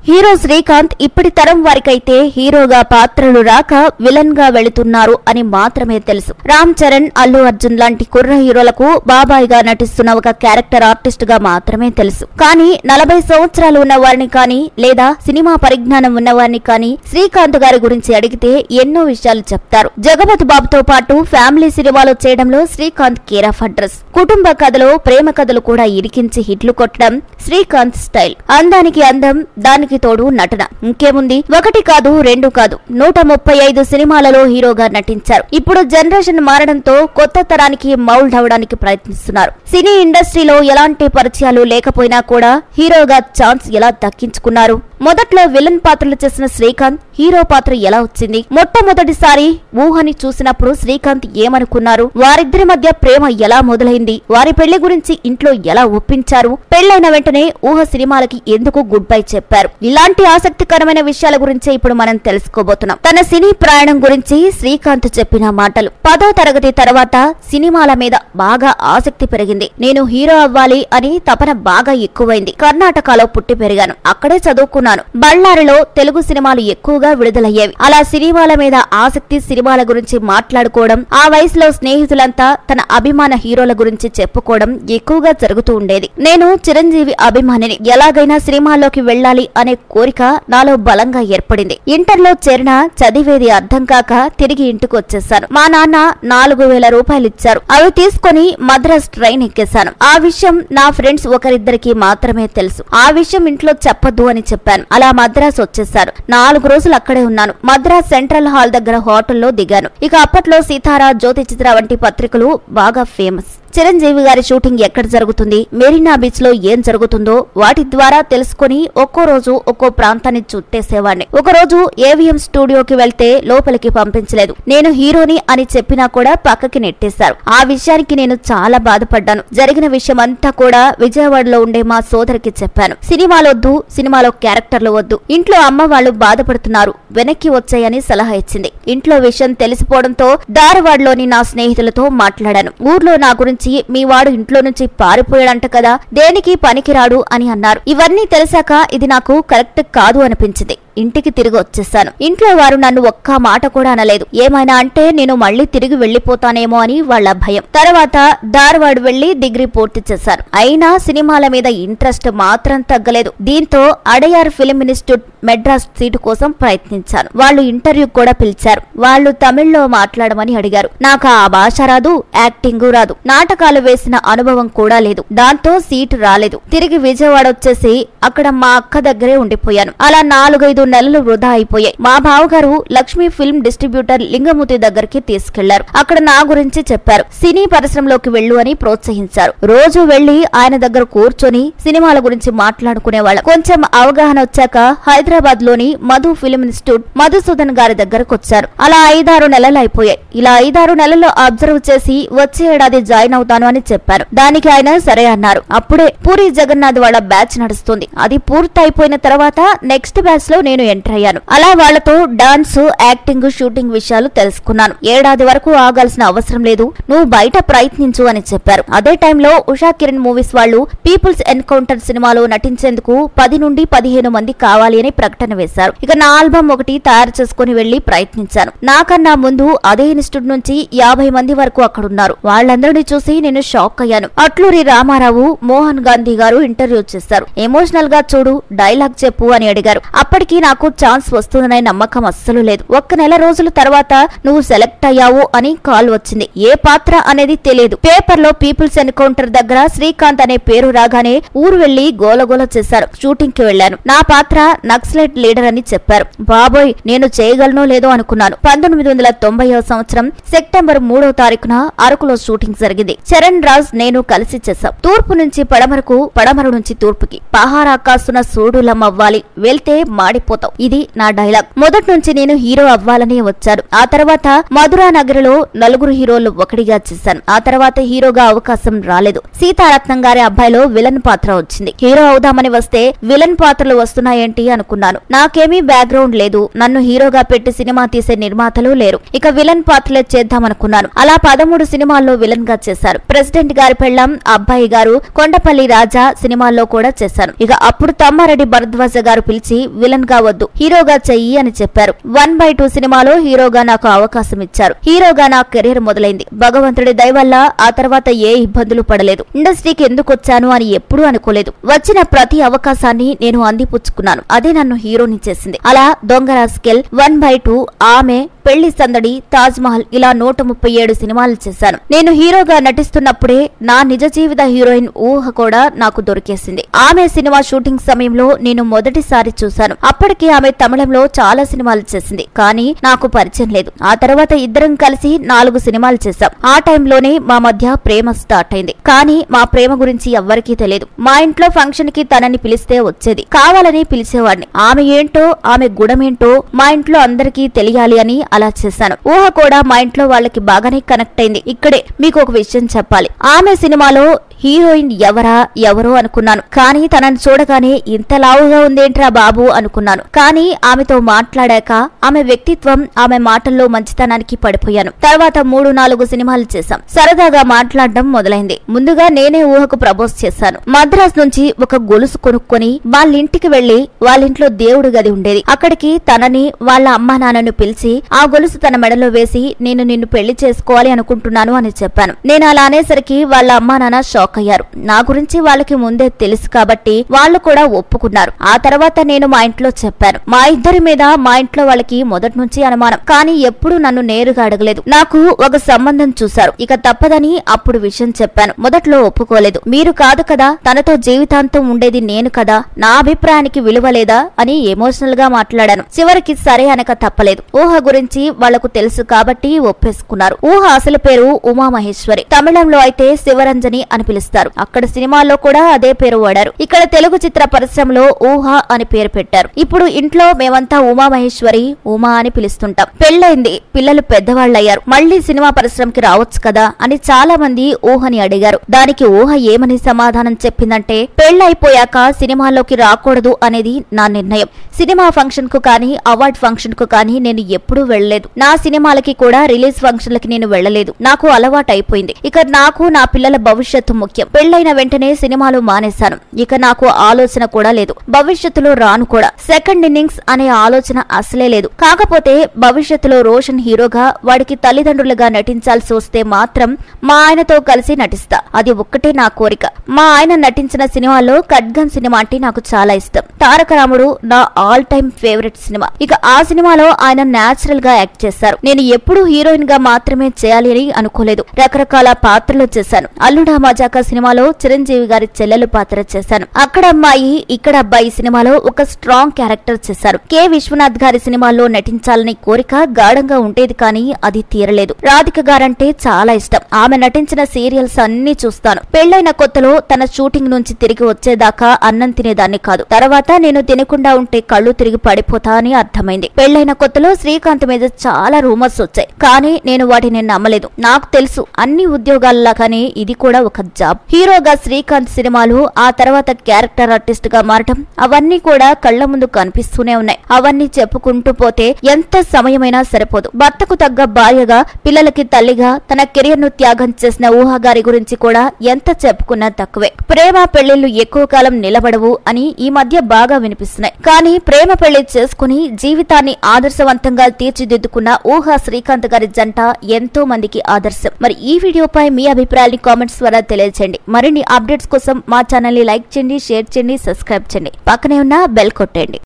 hero Srikanth ఇప్పటి తరం వారికైతే హీరోగా పాత్రలు రాక విలన్ గా వెళుతున్నారు అని మాత్రమే తెలుసు రామ్ చరణ్ అల్లు అర్జున్ లాంటి కుర్ర హీరోలకు బాబాయ్ గా నటిస్తున్న ఒక క్యారెక్టర్ ఆర్టిస్ట్ గా మాత్రమే తెలుసు కానీ నలభై సంవత్సరాలు ఉన్న వారిని కానీ లేదా సినిమా పరిజ్ఞానం ఉన్న వారిని కానీ శ్రీకాంత్ గారి గురించి అడిగితే ఎన్నో విషయాలు చెప్తారు జగపతి బాబుతో పాటు ఫ్యామిలీ సినిమాలు చేయడంలో శ్రీకాంత్ కేర్ ఆఫ్ అడ్రస్ కుటుంబ కథలో ప్రేమ కథలు కూడా ఇరికించి హిట్లు కొట్టడం శ్రీకాంత్ స్టైల్ అందానికి అందం దానికి తోడు నటన ఇంకేముంది ఒకటి కాదు రెండు కాదు నూట ముప్పై ఐదు సినిమాలలో హీరోగా నటించారు ఇప్పుడు జనరేషన్ మారడంతో కొత్త తరానికి మౌల్డ్ అవడానికి ప్రయత్నిస్తున్నారు సినీ ఇండస్ట్రీలో ఎలాంటి పరిచయాలు లేకపోయినా కూడా హీరోగా ఛాన్స్ ఎలా దక్కించుకున్నారు మొదట్లో విలన్ పాత్రలు చేసిన శ్రీకాంత్ హీరో పాత్ర ఎలా వచ్చింది మొట్టమొదటిసారి ఊహని చూసినప్పుడు శ్రీకాంత్ ఏమనుకున్నారు వారిద్దరి మధ్య ప్రేమ ఎలా మొదలైంది వారి పెళ్లి గురించి ఇంట్లో ఎలా ఒప్పించారు పెళ్లైన వెంటనే ఊహ సినిమాలకి ఎందుకు గుడ్ బై చెప్పారు ఇలాంటి ఆసక్తికరమైన విషయాల గురించి ఇప్పుడు మనం తెలుసుకోబోతున్నాం తన సినీ ప్రయాణం గురించి శ్రీకాంత్ చెప్పిన మాటలు పదో తరగతి తర్వాత సినిమాల మీద బాగా ఆసక్తి పెరిగింది నేను హీరో అవ్వాలి అని తపన బాగా ఎక్కువైంది కర్ణాటకలో పుట్టి పెరిగాను అక్కడే చదువుకున్నాను బళ్ళారిలో తెలుగు సినిమాలు ఎక్కువగా విడుదలయ్యేవి అలా సినిమాల మీద ఆసక్తి సినిమాల గురించి మాట్లాడుకోవడం ఆ వయసులో స్నేహితులంతా తన అభిమాన హీరోల గురించి చెప్పుకోవడం ఎక్కువగా జరుగుతూ ఉండేది నేను చిరంజీవి అభిమానిని ఎలాగైనా సినిమాల్లోకి వెళ్ళాలి అనే కోరిక నాలో బలంగా ఏర్పడింది ఇంటర్లో చేరిన చదివేది అర్థం కాక తిరిగి ఇంటికి వచ్చేసాను మా నాన్న నాలుగు వేల రూపాయలు ఇచ్చారు అవి తీసుకొని మద్రాస్ ట్రైన్ ఎక్కేశాను ఆ విషయం నా ఫ్రెండ్స్ ఒకరిద్దరికి మాత్రమే తెలుసు ఆ విషయం ఇంట్లో చెప్పొద్దు అని చెప్పాను అలా మద్రాస్ వచ్చేసాను నాలుగు రోజులు అక్కడే ఉన్నాను మద్రాస్ సెంట్రల్ హాల్ దగ్గర హోటల్లో దిగాను ఇక అప్పట్లో సీతారా జ్యోతి చిత్ర వంటి పత్రికలు బాగా ఫేమస్ చిరంజీవి గారి షూటింగ్ ఎక్కడ జరుగుతుంది మెరీనా బీచ్ లో ఏం జరుగుతుందో వాటి ద్వారా తెలుసుకుని ఒక్కో రోజు ఒక్కో ప్రాంతాన్ని చుట్టేసేవాడిని ఒక రోజు ఏవిఎం స్టూడియోకి వెళ్తే లోపలికి పంపించలేదు నేను హీరోని అని చెప్పినా కూడా పక్కకి నెట్టేశారు ఆ విషయానికి నేను చాలా బాధపడ్డాను జరిగిన విషయం అంతా కూడా విజయవాడలో ఉండే మా సోదరికి చెప్పాను సినిమాలొద్దు సినిమాలో క్యారెక్టర్లు వద్దు ఇంట్లో అమ్మ వాళ్ళు బాధపడుతున్నారు వెనక్కి వచ్చాయని సలహా ఇచ్చింది ఇంట్లో విషయం తెలిసిపోవడంతో ధారవాడలోని నా స్నేహితులతో మాట్లాడాను ఊర్లో నా గురించి మీ వాడు ఇంట్లో నుంచి పారిపోయాడంట కదా దేనికి పనికిరాడు అని అన్నారు ఇవన్నీ తెలిసాక ఇది నాకు కరెక్ట్ కాదు అనిపించింది ఇంటికి తిరిగి వచ్చేసాను ఇంట్లో వారు నన్ను ఒక్క మాట కూడా అనలేదు ఏమైనా అంటే నేను మళ్ళీ తిరిగి వెళ్లిపోతానేమో అని వాళ్ళ భయం తర్వాత ధార్వాడ్ వెళ్లి డిగ్రీ పూర్తి చేశాను అయినా సినిమాల మీద ఇంట్రెస్ట్ మాత్రం తగ్గలేదు దీంతో Adyar film institute Madras seat కోసం ప్రయత్నించాను వాళ్ళు ఇంటర్వ్యూ కూడా పిలిచారు వాళ్ళు తమిళ్లో మాట్లాడమని అడిగారు నాకు ఆ భాష రాదు యాక్టింగ్ రాదు నాటకాలు వేసిన అనుభవం కూడా లేదు దాంతో సీటు రాలేదు తిరిగి విజయవాడ వచ్చేసి అక్కడ మా అక్క దగ్గరే ఉండిపోయాను అలా నాలుగైదు నెలలు వృధా అయిపోయాయి మా బావగారు లక్ష్మీ ఫిల్మ్ డిస్ట్రిబ్యూటర్ లింగమూర్తి దగ్గరికి తీసుకెళ్లారు అక్కడ నా గురించి చెప్పారు సినీ పరిశ్రమలోకి వెళ్ళు అని ప్రోత్సహించారు రోజు వెళ్లి ఆయన దగ్గర కూర్చొని సినిమాల గురించి మాట్లాడుకునేవాళ్ళం కొంచెం అవగాహన వచ్చాక హైదరాబాద్ లోని మధు ఫిల్మ్ ఇన్స్టిట్యూట్ మధుసూదన్ గారి దగ్గరకు వచ్చారు అలా ఐదారు నెలలు అయిపోయాయి ఇలా ఐదారు నెలలు అబ్జర్వ్ చేసి వచ్చే ఏడాది జాయిన్ అవుతాను అని చెప్పారు దానికి ఆయన సరే అన్నారు అప్పుడే పూరి జగన్నాథ్ వాళ్ళ బ్యాచ్ నడుస్తుంది అది పూర్తి అయిపోయిన తర్వాత నెక్స్ట్ బ్యాచ్ లో నేను ఎంటర్ అయ్యాను అలా వాళ్ళతో డాన్స్ యాక్టింగ్ షూటింగ్ విషయాలు తెలుసుకున్నాను ఏడాది వరకు ఆగాల్సిన అవసరం లేదు నువ్వు బయట ప్రయత్నించు అని చెప్పారు అదే టైంలో ఉషా కిరణ్ మూవీస్ వాళ్ళు పీపుల్స్ ఎన్కౌంటర్ సినిమాలో నటించేందుకు పది నుండి పదిహేను మంది కావాలి అని ప్రకటన వేశారు ఇక నా ఆల్బమ్ ఒకటి తయారు చేసుకుని వెళ్లి ప్రయత్నించాను నాకన్నా ముందు అదే ఇన్స్టిట్యూట్ నుంచి యాభై మంది వరకు అక్కడున్నారు వాళ్ళందరినీ చూసి నేను షాక్ అయ్యాను అట్లూరి రామారావు మోహన్ గాంధీ గారు ఇంటర్వ్యూ చేశారు ఎమోషనల్ గా చూడు డైలాగ్ చెప్పు అని అడిగారు అప్పటికి నాకు ఛాన్స్ వస్తుందనే నమ్మకం అస్సలు లేదు ఒక్క నెల రోజుల తర్వాత నువ్వు సెలెక్ట్ అయ్యావు అని కాల్ వచ్చింది ఏ పాత్ర అనేది తెలియదు పేపర్ లో పీపుల్స్ ఎన్కౌంటర్ దగ్గర శ్రీకాంత్ అనే పేరు రాగానే ఊరు వెళ్లి గోలగోల చేశారు షూటింగ్ కి వెళ్లాను నా పాత్ర నక్సలైట్ లీడర్ అని చెప్పారు బాబోయ్ నేను చేయగలనో లేదో అనుకున్నాను పంతొమ్మిది వందల తొంభై సంవత్సరం సెప్టెంబర్ మూడో తారీఖున అరకులో షూటింగ్ జరిగింది చరణ్ రాజ్ నేను కలిసి చేశాం తూర్పు నుంచి పడమరకు పడమర నుంచి తూర్పుకి పహారా కాస్తున్న సూడులమ్మవ్వాలి వెళ్తే మాడిపో అయిపోతావు ఇది నా డైలాగ్ మొదటి నుంచి నేను హీరో అవ్వాలని వచ్చాను ఆ తర్వాత మధురా నగరిలో నలుగురు హీరోలు ఒకటిగా చేశాను ఆ తర్వాత హీరోగా అవకాశం రాలేదు సీతారత్నం గారి అబ్బాయిలో విలన్ పాత్ర వచ్చింది హీరో అవుదామని వస్తే విలన్ పాత్రలు వస్తున్నాయేంటి అనుకున్నాను నాకేమీ బ్యాక్గ్రౌండ్ లేదు నన్ను హీరోగా పెట్టి సినిమా తీసే నిర్మాతలు లేరు ఇక విలన్ పాత్రలే చేద్దామనుకున్నాను అలా పదమూడు సినిమాల్లో విలన్ గా చేశారు ప్రెసిడెంట్ గారి పెళ్ళం అబ్బాయి గారు కొండపల్లి రాజా సినిమాల్లో కూడా చేశాను ఇక అప్పుడు తమ్మారెడ్డి భరద్వాజ గారు పిలిచి విలన్ గా వద్దు హీరోగా చెయ్యి అని చెప్పారు వన్ బై టూ సినిమాలో హీరోగా నాకు అవకాశం ఇచ్చారు హీరోగా నా కెరీర్ మొదలైంది భగవంతుడి దయ వల్ల ఆ తర్వాత ఏ ఇబ్బందులు పడలేదు ఇండస్ట్రీకి ఎందుకు వచ్చాను అని ఎప్పుడూ అనుకోలేదు వచ్చిన ప్రతి అవకాశాన్ని నేను అందిపుచ్చుకున్నాను అదే నన్ను హీరోని చేసింది అలా దొంగ రాస్కెల్ వన్ బై టూ ఆమె పెళ్లి సందడి తాజ్ మహల్ ఇలా నూట ముప్పై ఏడు సినిమాలు చేశాను నేను హీరోగా నటిస్తున్నప్పుడే నా నిజ జీవిత హీరోయిన్ ఊహ కూడా నాకు దొరికేసింది ఆమె సినిమా షూటింగ్ సమయంలో నేను మొదటిసారి చూశాను అప్పటికి ఆమె తమిళంలో చాలా సినిమాలు చేసింది కానీ నాకు పరిచయం లేదు ఆ తర్వాత ఇద్దరం కలిసి నాలుగు సినిమాలు చేశాం ఆ టైంలోనే మా మధ్య ప్రేమ స్టార్ట్ అయింది కానీ మా ప్రేమ గురించి ఎవ్వరికీ తెలియదు మా ఇంట్లో ఫంక్షన్ కి తనని పిలిస్తే వచ్చేది కావాలని పిలిచేవాడిని ఆమె ఏంటో ఆమె గుణమేంటో మా ఇంట్లో అందరికీ తెలియాలి అని అలా చేశాను ఊహ కూడా మా ఇంట్లో వాళ్ళకి బాగానే కనెక్ట్ అయింది ఇక్కడే మీకు ఒక విషయం చెప్పాలి ఆమె సినిమాలో హీరోయిన్ ఎవరా ఎవరో అనుకున్నాను కానీ తనని చూడగానే ఇంత లావుగా ఉందేంట్రా బాబు అనుకున్నాను కానీ ఆమెతో మాట్లాడాక ఆమె వ్యక్తిత్వం ఆమె మాటల్లో మంచితనానికి పడిపోయాను తర్వాత మూడు నాలుగు సినిమాలు చేశాం సరదాగా మాట్లాడడం మొదలైంది ముందుగా నేనే ఊహకు ప్రపోజ్ చేశాను మద్రాస్ నుంచి ఒక గొలుసు కొనుక్కొని వాళ్ళ ఇంటికి వెళ్లి వాళ్ళింట్లో దేవుడు గది ఉండేది అక్కడికి తనని వాళ్ళ అమ్మా నాన్నను పిలిచి ఆ గొలుసు తన మెడలో వేసి నేను నిన్ను పెళ్లి చేసుకోవాలి అనుకుంటున్నాను అని చెప్పాను నేను అలా అనేసరికి వాళ్ళ అమ్మా నాన్న షాక్ అయ్యారు నా గురించి వాళ్ళకి ముందే తెలుసు కాబట్టి వాళ్ళు కూడా ఒప్పుకున్నారు ఆ తర్వాత నేను మా ఇంట్లో చెప్పాను మా ఇద్దరి మీద మా ఇంట్లో వాళ్ళకి మొదటి నుంచి అనుమానం కానీ ఎప్పుడూ నన్ను నేరుగా అడగలేదు నాకు ఒక సంబంధం చూశారు ఇక తప్పదని అప్పుడు విషయం చెప్పాను మొదట్లో ఒప్పుకోలేదు మీరు కాదు కదా తనతో జీవితాంతం ఉండేది నేను కదా నా అభిప్రాయానికి విలువ లేదా అని ఎమోషనల్ గా మాట్లాడాను చివరికి సరే అనక తప్పలేదు ఊహ గురించి వాళ్లకు తెలుసు కాబట్టి ఒప్పేసుకున్నారు ఊహ అసలు పేరు ఉమామహేశ్వరి తమిళంలో అయితే శివరంజని అని పిలుస్తారు అక్కడ సినిమాల్లో కూడా అదే పేరు వాడారు ఇక్కడ తెలుగు చిత్ర పరిశ్రమలో ఊహ అని పేరు పెట్టారు ఇప్పుడు ఇంట్లో మేమంతా ఉమామహేశ్వరి ఉమా అని పిలుస్తుంటాం పెళ్ళైంది పిల్లలు పెద్దవాళ్ళయ్యారు మళ్ళీ సినిమా పరిశ్రమకి రావచ్చు కదా అని చాలా మంది ఊహని అడిగారు దానికి ఊహ ఏమని సమాధానం చెప్పిందంటే పెళ్ళైపోయాక సినిమాల్లోకి రాకూడదు అనేది నా నిర్ణయం సినిమా ఫంక్షన్ కు కానీ అవార్డ్ ఫంక్షన్ కు కానీ నేను ఎప్పుడూ వెళ్ళలేదు నా సినిమాలకి కూడా రిలీజ్ ఫంక్షన్లకి నేను వెళ్ళలేదు నాకు అలవాటు అయిపోయింది ఇక నాకు నా పిల్లల భవిష్యత్తు ముఖ్యం పెళ్లైన వెంటనే సినిమాలు మానేశాను ఇక నాకు ఆలోచన కూడా లేదు భవిష్యత్తులో రాను కూడా సెకండ్ ఇన్నింగ్స్ అనే ఆలోచన అసలే లేదు కాకపోతే భవిష్యత్తులో రోషన్ హీరోగా వాడికి తల్లిదండ్రులుగా నటించాల్సి వస్తే మాత్రం మా ఆయనతో కలిసి నటిస్తా అది ఒక్కటే నా కోరిక మా ఆయన నటించిన సినిమాలో ఖడ్గం సినిమా అంటే నాకు చాలా ఇష్టం తారక రాముడు నా ఆల్ టైమ్ ఫేవరెట్ సినిమా ఇక ఆ సినిమాలో ఆయన నేచురల్ గా యాక్ట్ చేశారు నేను ఎప్పుడూ హీరోయిన్ గా మాత్రమే చేయాలి అని అనుకోలేదు రకరకాల పాత్రలు చేశాను అల్లుడా మజాకా సినిమాలో చిరంజీవి గారి చెల్లెలు పాత్ర చేశాను అక్కడ అమ్మాయి ఇక్కడ అబ్బాయి సినిమాలో ఒక స్ట్రాంగ్ క్యారెక్టర్ చేశారు కె విశ్వనాథ్ గారి సినిమాల్లో నటించాలని కోరిక గాఢంగా ఉండేది కానీ అది తీరలేదు రాధిక గారంటే చాలా ఇష్టం ఆమె నటించిన సీరియల్స్ అన్ని చూస్తాను పెళ్లైన కొత్తలో తన షూటింగ్ నుంచి తిరిగి వచ్చేదాకా అన్నం తినేదాన్ని కాదు తర్వాత నేను తినకుండా ఉంటే కళ్ళు తిరిగి పడిపోతా అని అర్థమైంది పెళ్లైన కొత్తలో శ్రీకాంత్ మీద చాలా రూమర్స్ వచ్చాయి కానీ నేను వాటిని నమ్మలేదు నాకు తెలుసు అన్ని ఉద్యోగాల్లాగానే ఇది కూడా ఒక జాబ్ హీరోగా శ్రీకాంత్ సినిమాలు ఆ తర్వాత క్యారెక్టర్ ఆర్టిస్ట్ గా మారటం అవన్నీ కూడా కళ్ల ముందు కనిపిస్తూనే ఉన్నాయి అవన్నీ చెప్పుకుంటూ పోతే ఎంత సమయమైనా సరిపోదు భర్తకు తగ్గ భార్యగా పిల్లలకి తల్లిగా తన కెరియర్ ను త్యాగం చేసిన ఊహ గారి గురించి కూడా ఎంత చెప్పుకున్నా తక్కువే ప్రేమ పెళ్లిళ్లు ఎక్కువ కాలం నిలబడవు అని ఈ మధ్య బాగా వినిపిస్తున్నాయి కానీ ప్రేమ పెళ్లి చేసుకుని జీవితాన్ని ఆదర్శవంతంగా తీర్చిదిద్దుకున్న ఊహ శ్రీకాంత్ గారి జంట ఎంతో మందికి ఆదర్శం మరి ఈ వీడియోపై మీ అభిప్రాయాన్ని కామెంట్స్ ద్వారా తెలియజేయండి మరిన్ని అప్డేట్స్ కోసం మా ఛానల్ ని లైక్ చేయండి షేర్ చేయండి సబ్స్క్రైబ్ చేయండి పక్కనే ఉన్న బెల్ కొట్టండి